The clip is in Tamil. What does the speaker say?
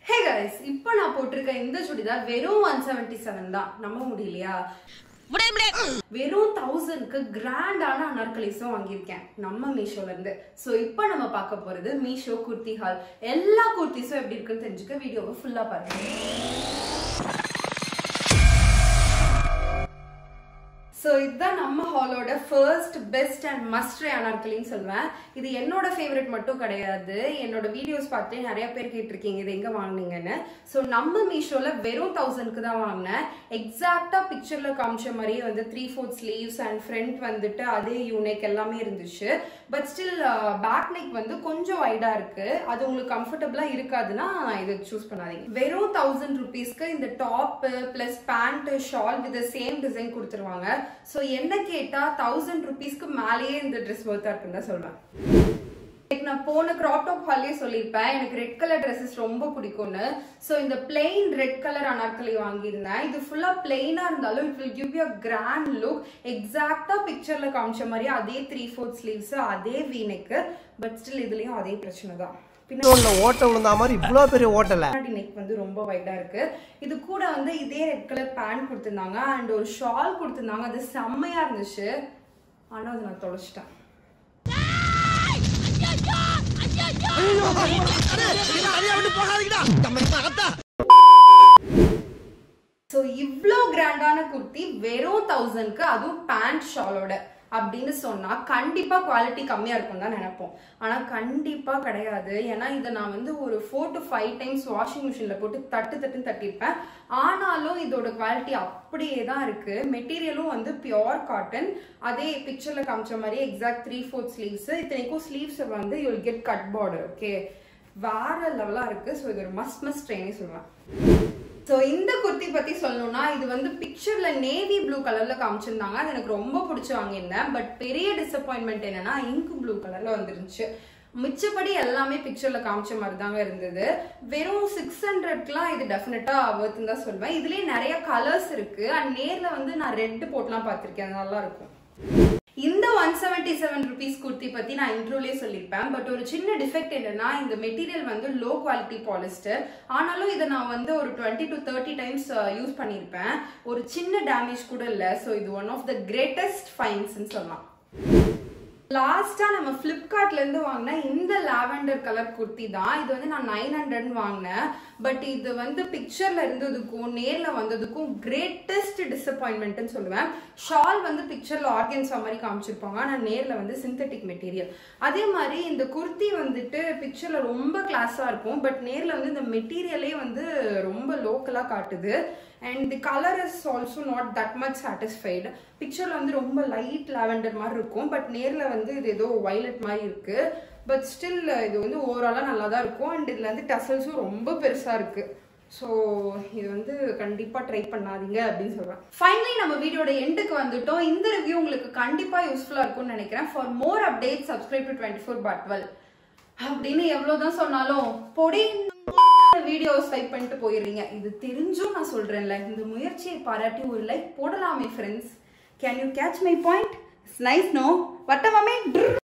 ஹே கைஸ் இப்போ நான் போட்டிருக்க இந்த சுடிதார் வெறும் ஒன் செவன்டி செவன் தான் நம்ப முடியலையா வெறும் தௌசண்ட்க்கு கிராண்டான அனார்கலிஸும் வாங்கியிருக்கேன் நம்ம மீஷோல இருந்து ஸோ இப்போ நம்ம பார்க்க போறது மீஷோ குர்த்தி ஹால் எல்லா குர்த்திஸும் எப்படி இருக்குன்னு தெரிஞ்சுக்க வீடியோவை ஃபுல்லா பாருங்க ஸோ இதுதான் நம்ம ஹாலோட ஃபர்ஸ்ட் பெஸ்ட் அண்ட் மஸ்ட் அனார்கலின்னு சொல்லுவேன் இது என்னோட ஃபேவரட் மட்டும் கிடையாது என்னோட வீடியோஸ் பார்த்து நிறைய பேர் கேட்டிருக்கீங்க இது எங்க வாங்குனீங்கன்னு ஸோ நம்ம மீஷோல வெறும் தௌசண்ட்க்கு தான் வாங்கினேன் எக்ஸாக்டா பிக்சர்ல காமிச்ச மாதிரியே வந்து three fourth sleeves and front வந்துட்டு அதே யூனிக் எல்லாமே இருந்துச்சு பட் ஸ்டில் பேக் நெக் வந்து கொஞ்சம் வைடா இருக்கு அது உங்களுக்கு கம்ஃபர்டபுளா இருக்காதுன்னா இதை சூஸ் பண்ணாதீங்க வெறும் தௌசண்ட் ருபீஸ்க்கு இந்த top plus pant shawl with same design கொடுத்துருவாங்க ஸோ என்ன கேட்டா தௌசண்ட் ருபீஸ்க்கு மேலேயே இந்த ட்ரெஸ் ஒர்த்தா இருக்குன்னு தான் சொல்வேன் எனக்கு நான் போன கிராப் டாப் ஹாலே சொல்லியிருப்பேன் எனக்கு ரெட் கலர் ட்ரெஸ்ஸஸ் ரொம்ப பிடிக்கும்னு ஸோ இந்த பிளெயின் ரெட் கலர் அனார்கலி வாங்கியிருந்தேன் இது ஃபுல்லாக பிளெயினாக இருந்தாலும் it will give you a grand look எக்ஸாக்டாக பிக்சரில் காமிச்ச மாதிரி அதே த்ரீ ஃபோர்த் ஸ்லீவ்ஸ் அதே வீனெக்கு பட் ஸ்டில் இதுலேயும் அதே பிரச்சனை தான் உள்ள ஓட்ட விழுந்தா மாதிரி இவ்வளோ பெரிய ஓட்டல பின்னாடி நெக் வந்து ரொம்ப வைடா இருக்கு இது கூட வந்து இதே ரெட் கலர் பேண்ட் கொடுத்திருந்தாங்க அண்ட் ஒரு ஷால் கொடுத்திருந்தாங்க அது செம்மையா இருந்துச்சு ஆனா அதை நான் தொலைச்சிட்டேன் ஸோ இவ்வளோ கிராண்டான குர்த்தி வெறும் தௌசண்ட்க்கு அதுவும் பேண்ட் ஷாலோட அப்படின்னு சொன்னா கண்டிப்பா குவாலிட்டி கம்மியா இருக்கும் தான் நினைப்போம் ஆனா கண்டிப்பா கிடையாது ஏன்னா இதை நான் வந்து ஒரு four to five times washing மிஷின்ல போட்டு தட்டு தட்டுன்னு தட்டியிருப்பேன் ஆனாலும் இதோட குவாலிட்டி அப்படியே தான் இருக்கு மெட்டீரியலும் வந்து பியோர் காட்டன் அதே பிக்சர்ல காமிச்ச மாதிரி எக்ஸாக்ட் த்ரீ ஃபோர்த் ஸ்லீவ்ஸ் இத்தனைக்கும் ஸ்லீவ்ஸ் வந்து you get cut border okay வேற லெவலா இருக்கு ஸோ இது ஒரு மஸ்ட் மஸ்ட் ட்ரெயினே சொல்லுவேன் ஸோ இந்த குர்த்தி பத்தி சொல்லணும்னா இது வந்து பிக்சர்ல நேவி ப்ளூ கலர்ல காமிச்சிருந்தாங்க அது எனக்கு ரொம்ப பிடிச்சி வாங்கியிருந்தேன் பட் பெரிய டிசப்பாயின்மெண்ட் என்னன்னா இங்க் ப்ளூ கலர்ல வந்துருந்துச்சு மிச்சப்படி எல்லாமே பிக்சர்ல காமிச்ச மாதிரி தாங்க இருந்தது வெறும் சிக்ஸ் ஹண்ட்ரட்லாம் இது டெஃபினட்டா ஒர்த்துன்னு தான் சொல்வேன் இதுலயே நிறைய கலர்ஸ் இருக்கு அண்ட் நேர்ல வந்து நான் ரெட் போட்டுலாம் பார்த்திருக்கேன் அது நல்லா இருக்கும் இந்த one seventy seven rupees kurti பத்தி நான் இன்ட்ரோலயே சொல்லியிருப்பேன் பட் ஒரு சின்ன டிஃபெக்ட் என்னன்னா இந்த மெட்டீரியல் வந்து லோ குவாலிட்டி பாலிஸ்டர் ஆனாலும் இதை நான் வந்து ஒரு twenty two thirty times use பண்ணியிருப்பேன் ஒரு சின்ன டேமேஜ் கூட இல்லை ஸோ இது ஒன் ஆஃப் த கிரேட்டஸ்ட் ஃபைன்ஸ்ன்னு சொல்லலாம் லாஸ்டா நம்ம பிளிப்கார்ட்ல இருந்து வாங்கின இந்த லாவெண்டர் கலர் குர்த்தி தான் இது வந்து நான் நைன் ஹண்ட்ரட் வாங்கினேன் பட் இது வந்து பிக்சர்ல இருந்ததுக்கும் நேர்ல வந்ததுக்கும் கிரேட்டஸ்ட் டிசப்பாயின்மெண்ட்னு சொல்லுவேன் ஷால் வந்து பிக்சர்ல ஆர்கன்ஸா மாதிரி காமிச்சிருப்பாங்க ஆனா நேர்ல வந்து சிந்தட்டிக் மெட்டீரியல் அதே மாதிரி இந்த குர்த்தி வந்துட்டு பிக்சர்ல ரொம்ப கிளாஸா இருக்கும் பட் நேர்ல வந்து இந்த மெட்டீரியலே வந்து ரொம்ப லோக்கலா காட்டுது and the colour is also not that much satisfied பிக்சர்ல வந்து ரொம்ப லைட் லாவெண்டர் மாதிரி இருக்கும் பட் நேர்ல வந்து இது ஏதோ வைலட் மாதிரி இருக்கு பட் ஸ்டில் இது வந்து ஓவராலாக நல்லா தான் இருக்கும் அண்ட் இதில் வந்து டசல்ஸும் ரொம்ப பெருசாக இருக்கு ஸோ இது வந்து கண்டிப்பாக ட்ரை பண்ணாதீங்க அப்படின்னு சொல்கிறேன் ஃபைனலி நம்ம வீடியோட எண்டுக்கு வந்துட்டோம் இந்த ரிவ்யூ உங்களுக்கு கண்டிப்பாக யூஸ்ஃபுல்லாக இருக்கும்னு நினைக்கிறேன் for more update subscribe to twenty four but twelve அப்படின்னு எவ்வளோதான் சொன்னாலும் பொடி வீடியோ டைப் பண்ணிட்டு போயிடுறீங்க இது தெரிஞ்சும் நான் சொல்றேன்ல இந்த முயற்சியை பாராட்டி ஒரு லைக் போடலாமே friends can you catch my point it's nice no வட்டமாமே